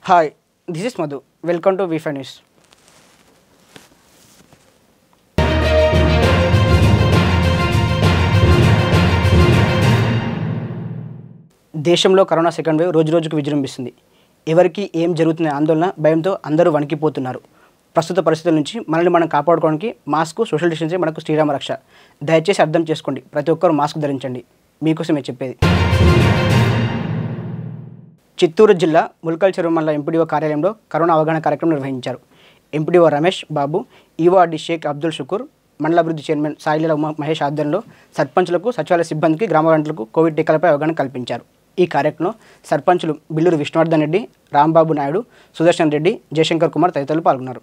Hi this is Madhu welcome to వీఫై news దేశంలో corona second wave రోజు రోజుకు విజృంభిస్తుంది ఎవరికి ఏం జరుగుతున్న ఆందోళన భయంతో అందరూ వణికిపోతున్నారు ప్రస్తుత పరిస్థితుల నుంచి మనల్ని మనం కాపాడుకోవడానికి మాస్క్ సోషల్ డిస్టెన్సింగ్ మనకు శ్రీరామ రక్ష దయచేసి అర్థం చేసుకోండి ప్రతి ఒక్కరు మాస్క్ ధరించండి మీకోసమే చెప్పేది చిత్తూరు జిల్లా ముల్కల్ చెరువు మండల ఎంపీడీఓ కార్యాలయంలో కరోనా అవగాహన కార్యక్రమం నిర్వహించారు ఎంపీడీఓ రమేష్ బాబు ఈఓఆర్డి షేక్ అబ్దుల్ షుకూర్ మండల అభివృద్ధి చైర్మన్ సాయిలీల ఉమా మహేష్ ఆధ్వర్యంలో సర్పంచులకు సచివాలయ సిబ్బందికి గ్రామ గంటలకు కోవిడ్ టీకాలపై అవగాహన కల్పించారు ఈ కార్యక్రమంలో సర్పంచులు బిల్లూరు విష్ణువర్ధన్ రెడ్డి రాంబాబు నాయుడు సుదర్శన్ రెడ్డి జయశంకర్ కుమార్ తదితరులు పాల్గొన్నారు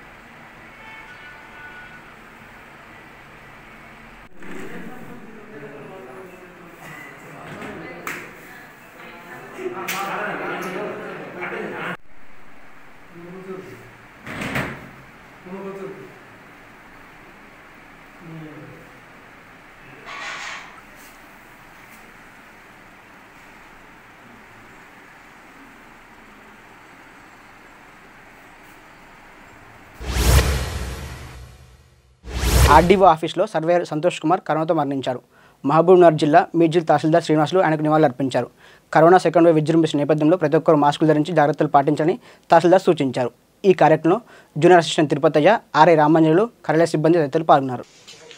ఆర్డీఓ ఆఫీస్లో సర్వేయర్ సంతోష్ కుమార్ కరోనాతో మరణించారు మహబూబ్నగర్ జిల్లా మీర్జిల్ తహసీల్దార్ శ్రీనివాసులు ఆయనకు నివాళులు అర్పించారు కరోనా సెకండ్ వేవ్ విజృంభిస్తున్న నేపథ్యంలో ప్రతి ఒక్కరు మాస్కులు ధరించి జాగ్రత్తలు పాటించాలని తహసీల్దార్ సూచించారు ఈ కార్యక్రమంలో junior assistant Tirupataiah RI Ramanjanulu కార్యాలయ సిబ్బంది తదితరులు పాల్గొన్నారు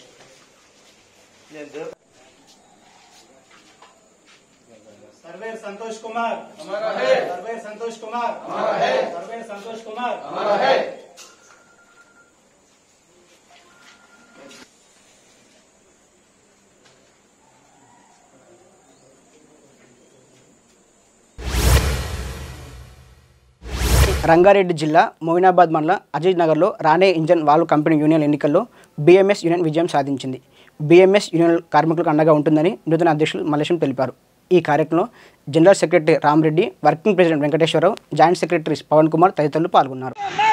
सर्वे संतोष कुमार हमारा है सर्वे संतोष कुमार हमारा है सर्वे संतोष कुमार हमारा है రంగారెడ్డి జిల్లా మోయినాబాద్ మండల అజయ్ నగర్లో Rane engine valve company union ఎన్నికల్లో బీఎంఎస్ యూనియన్ విజయం సాధించింది బీఎంఎస్ యూనియన్ కార్మికులకు అండగా ఉంటుందని నూతన అధ్యక్షులు మల్లేశం తెలిపారు ఈ కార్యక్రమంలో general secretary Ramareddy working president Venkateswararao joint secretary Pavan Kumar తదితరులు పాల్గొన్నారు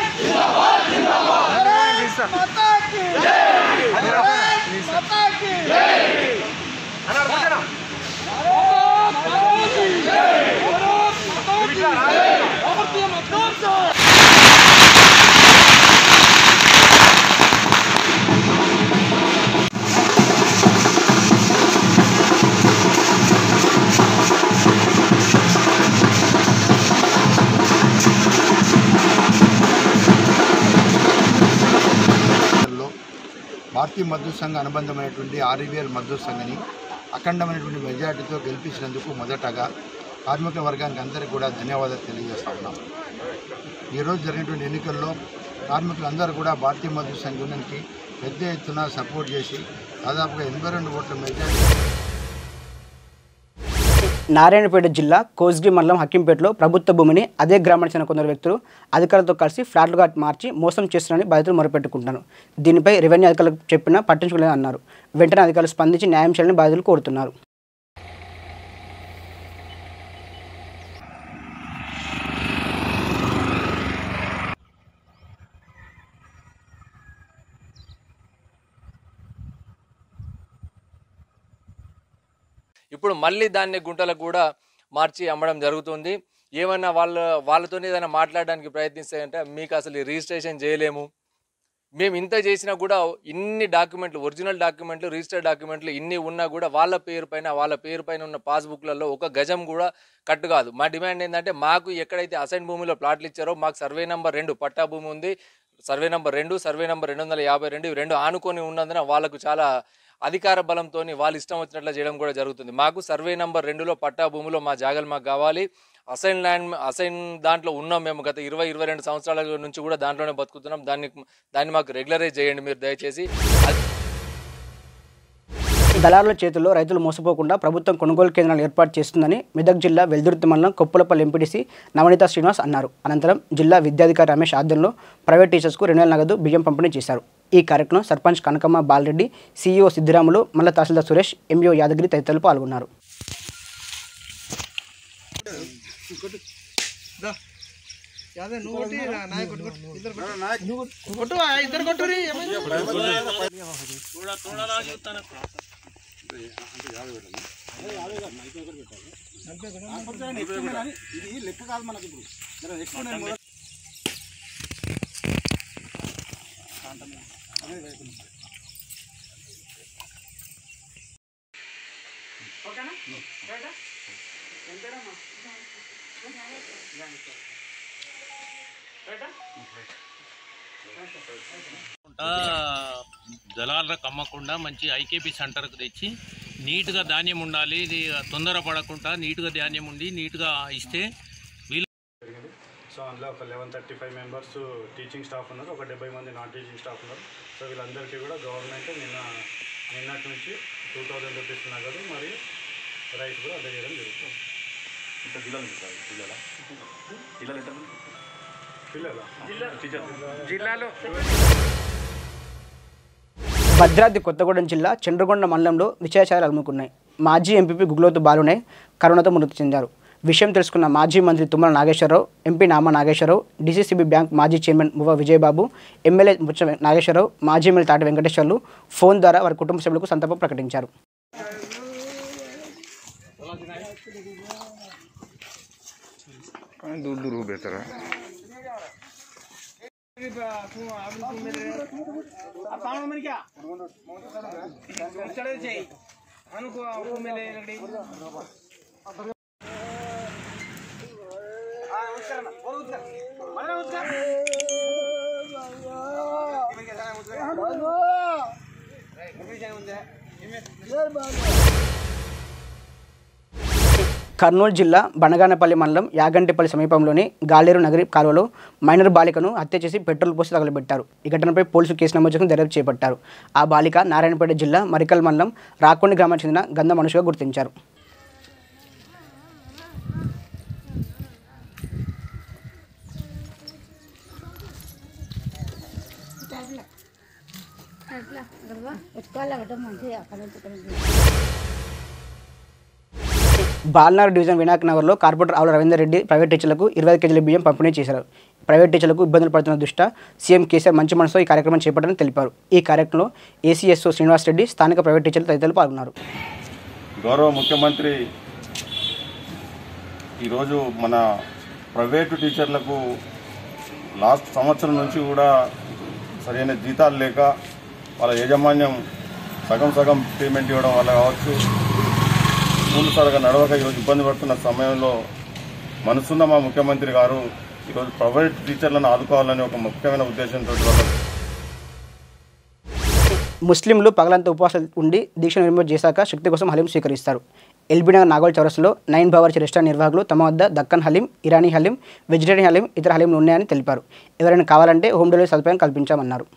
లో భారతీయ మద్దతు సంఘ అనుబంధమైనటువంటి ఆర్వీఎల్ మద్దతు సంఘని అఖండమైనటువంటి మెజార్టీతో గెలిపించినందుకు మొదటగా కార్మిక వర్గానికి అందరికీ కూడా ధన్యవాదాలు తెలియజేస్తా ఉన్నాం ఈరోజు జరిగినటువంటి ఎన్నికల్లో కార్మికులందరూ కూడా భారతీయ మద్దతు సంఘ యూనియన్కి పెద్ద ఎత్తున సపోర్ట్ చేసి దాదాపుగా ఎనభై రెండు ఓట్ల మెజార్టీ నారాయణపేట జిల్లా కోస్గి మండలం హక్కింపేటలో ప్రభుత్వ భూమిని అదే గ్రామానికి చెందిన కొందరు వ్యక్తులు అధికారులతో కలిసి ఫ్లాట్లుగా మార్చి మోసం చేస్తున్నారని బాధితులు మొరపెట్టుకుంటున్నారు దీనిపై రెవెన్యూ అధికారులకు చెప్పినా పట్టించుకోలేదని అన్నారు వెంటనే అధికారులు స్పందించి న్యాయం చేయాలని బాధితులు కోరుతున్నారు ఇప్పుడు మళ్ళీ దాన్ని గుంటలకు కూడా మార్చి అమ్మడం జరుగుతుంది ఏమన్నా వాళ్ళ వాళ్ళతో ఏదైనా మాట్లాడడానికి ప్రయత్నిస్తే అంటే మీకు అసలు ఈ రిజిస్ట్రేషన్ చేయలేము మేము ఇంత చేసినా కూడా ఇన్ని డాక్యుమెంట్లు ఒరిజినల్ డాక్యుమెంట్లు రిజిస్టర్ డాక్యుమెంట్లు ఇన్ని ఉన్నా కూడా వాళ్ళ పేరు పైన వాళ్ళ పేరు పైన ఉన్న పాస్బుక్లలో ఒక గజం కూడా కట్టు కాదు మా డిమాండ్ ఏంటంటే మాకు ఎక్కడైతే అసైన్ భూమిలో ప్లాట్లు ఇచ్చారో మాకు సర్వే నెంబర్ రెండు పట్టా భూమి ఉంది సర్వే నెంబర్ రెండు సర్వే నెంబర్ రెండు వందల యాభై రెండు ఇవి రెండు ఆనుకొని ఉన్నందున వాళ్ళకు చాలా అధికార బలంతో వాళ్ళు ఇష్టం వచ్చినట్లు చేయడం కూడా జరుగుతుంది మాకు సర్వే నెంబర్ రెండులో పట్టా భూమిలో మా జాగాలు మాకు కావాలి అసైన్ ల్యాండ్ అసైన్ దాంట్లో ఉన్నాం మేము గత ఇరవై ఇరవై రెండు సంవత్సరాల నుంచి కూడా దాంట్లోనే బతుకుతున్నాం దాన్ని దాన్ని మాకు రెగ్యులరైజ్ చేయండి మీరు దయచేసి అది దళారుల చేతుల్లో రైతులు మోసపోకుండా ప్రభుత్వం కొనుగోలు కేంద్రాలు ఏర్పాటు చేస్తుందని మెదక్ జిల్లా వెల్దుర్తి మండలం కొప్పులపల్లి ఎంపీటీసీ నవనీత శ్రీనివాస్ అన్నారు అనంతరం జిల్లా విద్యాధికారి రమేష్ ఆధ్వర్యంలో ప్రైవేట్ టీచర్స్కు రెండు వేల నగదు బియ్యం పంపిణీ చేశారు ఈ కార్యక్రమం సర్పంచ్ కనకమ్మ బాలరెడ్డి సీఈఓ సిద్ధిరాములు మల్ల తహసీల్దార్ సురేష్ ఎంఈఓ యాదగిరి తదితరులు పాల్గొన్నారు ఇది లెక్క కాదు మనకు ఇప్పుడు జర ఎక్కువ నేను మొదలు- అదే రైతు. ఆ, జలాలకు కమ్మకుండా మంచి ఐకేపీ సెంటర్కి తెచ్చి నీట్గా ధాన్యం ఉండాలి ఇది తొందర పడకుండా నీట్గా ధాన్యం ఉండి నీట్గా ఇస్తే వీళ్ళు జరిగింది సో అందులో ఒక eleven thirty five members teaching staff ఉన్నారు ఒక డెబ్బై మంది నాన్ టీచింగ్ స్టాఫ్ ఉన్నారు సో వీళ్ళందరికీ కూడా గవర్నమెంట్ నిన్న నిన్నటి నుంచి టూ థౌజండ్ రూపీస్ నగదు మరియు రైస్ కూడా అందజేయడం జరుగుతుంది పిల్లల భద్రాద్రి కొత్తగూడెం జిల్లా చంద్రగొండ మండలంలో విషయాచారాలు అలుముకున్నాయి మాజీ ఎంపీపీ గుగ్లోతు బాలునే కరోనాతో మృతి చెందారు విషయం తెలుసుకున్న మాజీ మంత్రి Tummala Nageswararao MP Nama Nageswararao DCCB bank మాజీ చైర్మన్ మువ్వ విజయబాబు ఎమ్మెల్యే ముచ్చ నాగేశ్వరరావు మాజీ ఎమ్మెల్యే తాటి వెంకటేశ్వర్లు ఫోన్ ద్వారా వారి కుటుంబ సభ్యులకు సంతాపం ప్రకటించారు కర్నూలు జిల్లా బనగానపల్లి మండలం యాగంటిపల్లి సమీపంలోని గాలేరు నగరి కాలువలో మైనర్ బాలికను హత్య చేసి పెట్రోల్ పోసి తగలబెట్టారు ఈ ఘటనపై పోలీసులు కేసు నమోదు చేసుకుని దర్యాప్తు చేపట్టారు ఆ బాలిక నారాయణపేట జిల్లా మరికల్ మండలం రాకొండి గ్రామానికి చెందిన గంధ మనుషుగా గుర్తించారు అట్లా ఎత్తుకోవాలి ఒకటి మంచిగా అక్కడ నుంచి ఇక్కడ నుంచి. బాల్నార్ డివిజన్ వినాయక్ నగర్లో కార్పొరేటర్ ఆవుల రవీందర్ రెడ్డి ప్రైవేట్ టీచర్లకు ఇరవై ఐదు కేజీల బియ్యం పంపిణీ చేశారు ప్రైవేట్ టీచర్లకు ఇబ్బందులు పడుతున్న దృష్ట్యా సీఎం కేసీఆర్ మంచి మనసుతో ఈ కార్యక్రమం చేపట్టారని తెలిపారు ఈ కార్యక్రమంలో ఏసీఎస్ఓ శ్రీనివాస్ రెడ్డి స్థానిక ప్రైవేట్ టీచర్లు తదితరులు పాల్గొన్నారు గౌరవ ముఖ్యమంత్రి ఈరోజు మన ప్రైవేటు టీచర్లకు లాస్ట్ సంవత్సరం నుంచి కూడా సరైన జీతాలు లేక వాళ్ళ యాజమాన్యం సగం సగం పేమెంట్ ఇవ్వడం వల్ల కావచ్చు స్కూల్ సరిగా నడవక ఈరోజు ఇబ్బంది పడుతున్న సమయంలో మనసున్న మా ముఖ్యమంత్రి గారు ఈరోజు ప్రైవేట్ టీచర్లను ఆదుకోవాలని ఒక ముఖ్యమైన ఉద్దేశంతో వాళ్ళ ముస్లింలు పగలంతా ఉపవాసాలు ఉండి దీక్ష నిర్మూలన చేశాక శక్తి కోసం హలీం స్వీకరిస్తారు ఎల్బీనగర్ నాగోల్ చౌరస్లో నైన్ బావర్చి రెస్టారెంట్ నిర్వాహకులు తమ వద్ద దక్కన్ హలీం ఇరానీ హలీం వెజిటేరియన్ హలీం ఇతర హలీంలు ఉన్నాయని తెలిపారు ఎవరైనా కావాలంటే హోమ్ డెలివరీ సదుపాయం కల్పించామన్నారు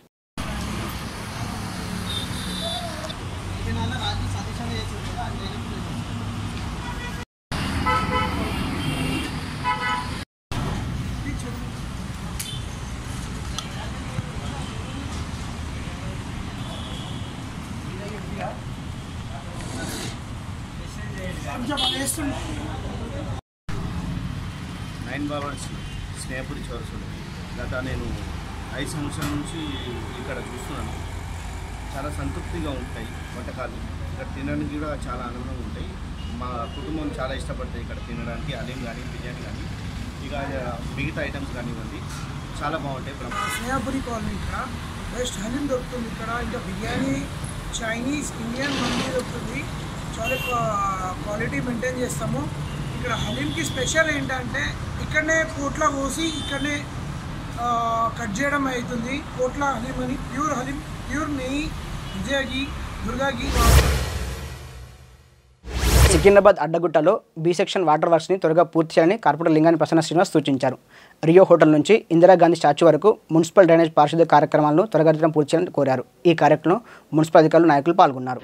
నైన్ బావర్స్ స్నేహపురి చౌరసులు గత నేను ఐదు సంవత్సరాల నుంచి ఇక్కడ చూస్తున్నాను చాలా సంతృప్తిగా ఉంటాయి వంటకాలు ఇక్కడ తినడానికి కూడా చాలా ఆనందంగా ఉంటాయి మా కుటుంబం చాలా ఇష్టపడతాయి ఇక్కడ తినడానికి హలీం కానీ బిర్యానీ కానీ ఇక మిగతా ఐటమ్స్ కానివ్వండి చాలా బాగుంటాయి బ్రహ్మ స్నేహపురి కాలనీ ఇక్కడ బెస్ట్ హలీం దొరుకుతుంది ఇక్కడ ఇంకా బిర్యానీ చైనీస్ ఇండియన్ మంది దొరుకుతుంది చాలా క్వా- క్వాలిటీ మెయింటైన్ చేస్తాము ఇక్కడ హలీంకి స్పెషల్ ఏంటంటే ఇక్కడనే పోట్ల కోసి ఇక్కడనే ఆ, కట్ చేయడం అవుతుంది పోట్ల హలీం అని ప్యూర్ హలీం ప్యూర్ నెయ్యి విజయగి దుర్గాకి వాడతాం సికింద్రాబాద్ అడ్డగుట్టలో బి సెక్షన్ వాటర్ వర్క్స్ని త్వరగా పూర్తి చేయాలని కార్పొరేటర్ లింగాని ప్రసన్న శ్రీనివాస్ సూచించారు రియో హోటల్ నుంచి ఇందిరాగాంధీ స్టాచ్యూ వరకు మున్సిపల్ డ్రైనేజ్ పారిశుద్ధ్య కార్యక్రమాలను త్వరగతిన పూర్తి చేయాలని కోరారు ఈ కార్యక్రమంలో మున్సిపల్ అధికారులు నాయకులు పాల్గొన్నారు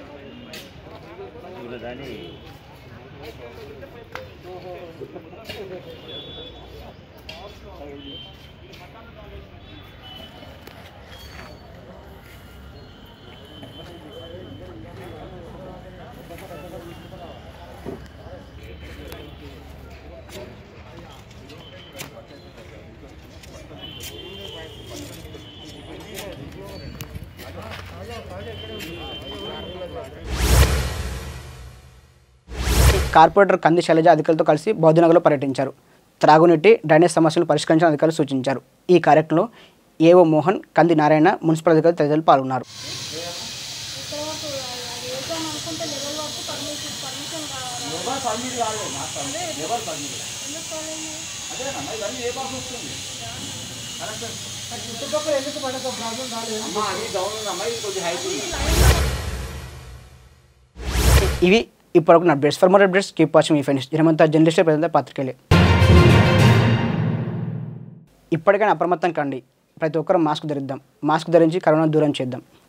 కార్పొరేటర్ కంది శైలజ అధికారులతో కలిసి బౌద్ధనగర్లో పర్యటించారు త్రాగునీటి డ్రైనేజ్ సమస్యలను పరిష్కరించాలని అధికారులు సూచించారు ఈ కార్యక్రమంలో ఏఓ మోహన్ కంది నారాయణ మున్సిపల్ అధికారులు తదితరులు పాల్గొన్నారు ఇవి ఇప్పటివరకు updates for more updates keep watching మీ ఫ్రెండ్స్ జనమంతా జర్నలిస్ట్ ప్రజంతా పత్రికలే ఇప్పటికైనా అప్రమత్తం కండి ప్రతి ఒక్కరూ మాస్క్ ధరిద్దాం మాస్క్ ధరించి కరోనా దూరం చేద్దాం